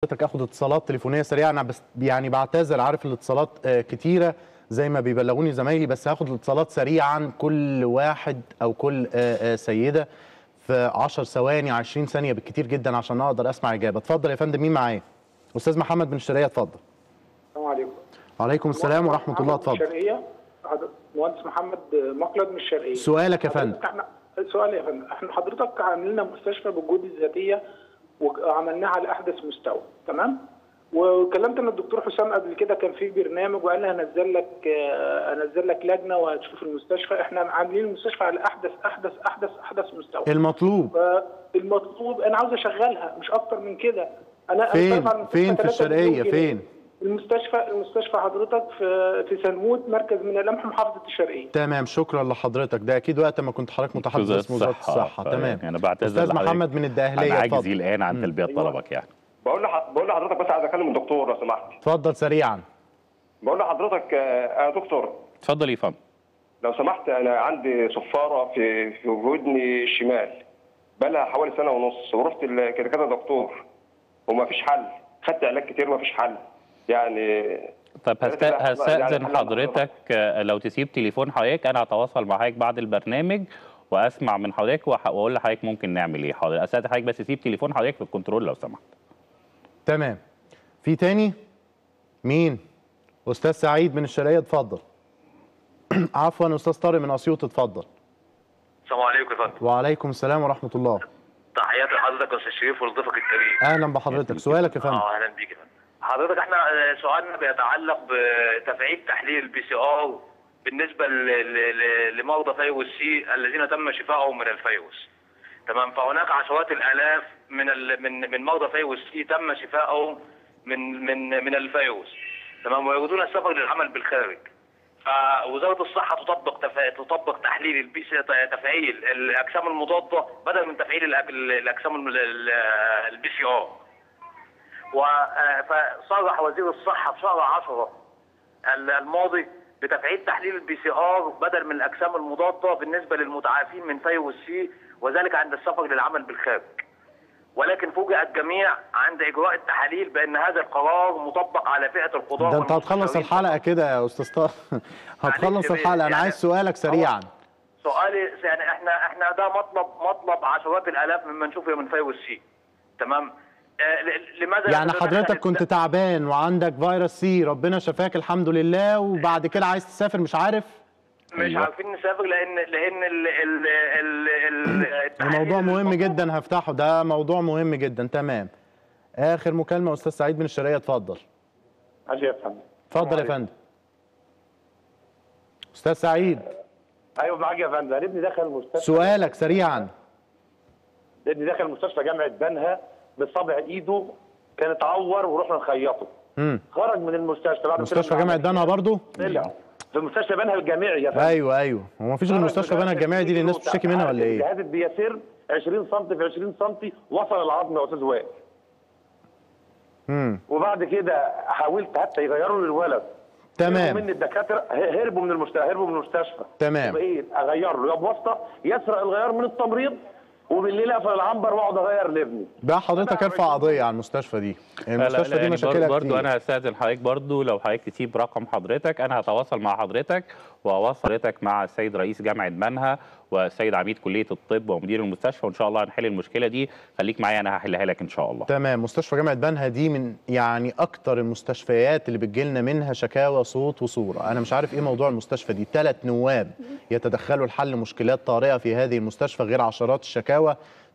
حضرتك اخد اتصالات تليفونيه سريعه انا بس يعني بعتذر عارف الاتصالات آه، كتيره زي ما بيبلغوني زمايلي بس هاخد الاتصالات سريعا كل واحد او كل آه، آه، سيده في 10 ثواني 20 ثانيه بالكتير جدا عشان اقدر اسمع اجابه اتفضل يا فندم مين معايا استاذ محمد بن الشرقيه اتفضل السلام عليكم وعليكم السلام ورحمه الله محمد من اتفضل الشرقية حضر- مهندس محمد مقلد من الشرقية سؤالك يا فندم حضرتك احنا سؤال يا فندم احنا حضرتك عاملين لنا مستشفى بالجهود الذاتية وعملناها على أحدث مستوى تمام وكلمت انا الدكتور حسام قبل كده كان في برنامج وقال لي هنزل لك آه، هنزل لك لجنه وهتشوف المستشفى احنا عاملين المستشفى على احدث احدث احدث احدث مستوى المطلوب فالمطلوب انا عاوز اشغلها مش اكتر من كده انا أنا فين صارف على المستشفى فين في 3 الشرقيه مليون جنيه. فين المستشفى المستشفى حضرتك في في سنوت مركز من لمح محافظه الشرقيه تمام شكرا لحضرتك ده اكيد وقت ما كنت حضرتك متحدث وزارة اسم وزاره الصحه ف- تمام يعني انا بعتذر استاذ لحضرتك محمد من الدقهليه عن عجزي اتفضل الان عن تلبيه طلبك يعني بقول لح... بقول لحضرتك بس عايز اكلم الدكتور لو سمحت اتفضل سريعا بقول لحضرتك آه، يا دكتور اتفضل يا فندم لو سمحت انا عندي صفاره في في ودني الشمال بقالها حوالي سنه ونص ورحت ل- كده كده دكتور وما فيش حل خدت علاج كتير ما فيش حل يعني طب هست... يعني هستأذن حل حضرتك آه، لو تسيب تليفون حضرتك انا هتواصل مع حضرتك بعد البرنامج واسمع من حضرتك وح- واقول لحضرتك ممكن نعمل ايه حاضر استاذن حضرتك بس سيب تليفون حضرتك في الكنترول لو سمحت تمام في تاني مين استاذ سعيد من الشرقيه اتفضل عفوا استاذ طارق من اسيوط اتفضل السلام عليكم يا فندم وعليكم السلام ورحمه الله تحياتي لحضرتك يا استاذ شريف ولضيفك الكريم اهلا بحضرتك سؤالك يا فندم اه اهلا بيك يا فندم حضرتك احنا آه، سؤالنا بيتعلق بتفعيل تحليل البي سي ار بالنسبه ل- ل- ل- لمرضى فيروس سي الذين تم شفائهم من الفيروس تمام فهناك عشرات الالاف من ال... من من مرضى فيروس سي تم شفائهم من من من الفيروس تمام ويريدون السفر للعمل بالخارج فوزاره الصحه تطبق تف... تطبق تحليل البي سي تفعيل الاجسام المضاده بدل من تفعيل الأج- الاجسام البي سي ار و- فصرح وزير الصحه في شهر 10 الماضي بتفعيل تحليل البي سي ار بدل من الاجسام المضاده بالنسبه للمتعافين من فيروس سي وذلك عند السفر للعمل بالخارج. ولكن فوجئ الجميع عند اجراء التحاليل بان هذا القرار مطبق على فئه القضاه ده انت هتخلص والمستشارين الحلقه كده يا استاذ طارق هتخلص معلش الحلقه انا يعني عايز سؤالك سريعا سؤالي يعني احنا احنا ده مطلب مطلب عشرات الالاف ممن شفي من فيروس سي تمام آه ل- لماذا يعني نتدخل حضرتك كنت الد- تعبان وعندك فيروس سي ربنا شفاك الحمد لله وبعد كده عايز تسافر مش عارف مش أيوة. عارفين نسافر لان لان ال ال ال ال التحاليل الموضوع مهم المطلوب- جدا هفتحه ده موضوع مهم جدا تمام اخر مكالمه استاذ سعيد من الشرقيه اتفضل عايز يا فندم اتفضل يا فندم استاذ سعيد ايوه معاك يا فندم ابني دخل مستشفى سؤالك سريعا ابني دخل مستشفى جامعه بنها بصبع ايده كان اتعور ورحنا نخيطه امم خرج من المستشفى بعد مستشفى كده جامعه بنها برضو طلع في مستشفى بنها الجامعي يا فندم ايوه ايوه هو مفيش غير مستشفى بنها الجامعي دي اللي الناس بتشتكي منها ولا ايه جهاز بيسير 20 سم في 20 سم وصل العظم يا استاذ وائل امم وبعد كده حاولت حتى يغيروا للولد هربوا تمام من الدكاتره ه- هربوا من المستشفى هربوا من المستشفى تمام. يبقى ايه اغير له يا بواسطه يسرق الغيار من التمريض وبالليل اقفل العنبر واقعد اغير لابني بقى حضرتك ارفع قضيه على المستشفى دي المستشفى دي مشاكلها برضو كتير انا هستاذن حضرتك برضو لو حضرتك تسيب رقم حضرتك انا هتواصل مع حضرتك وهوصل حضرتك مع السيد رئيس جامعه بنها والسيد عميد كليه الطب ومدير المستشفى وان شاء الله هنحل المشكله دي خليك معايا انا هحلها لك ان شاء الله تمام مستشفى جامعه بنها دي من يعني اكتر المستشفيات اللي بتجيلنا منها شكاوى صوت وصوره انا مش عارف ايه موضوع المستشفى دي ثلاث نواب يتدخلوا لحل مشكلات طارئه في هذه المستشفى غير عشرات الشكاوى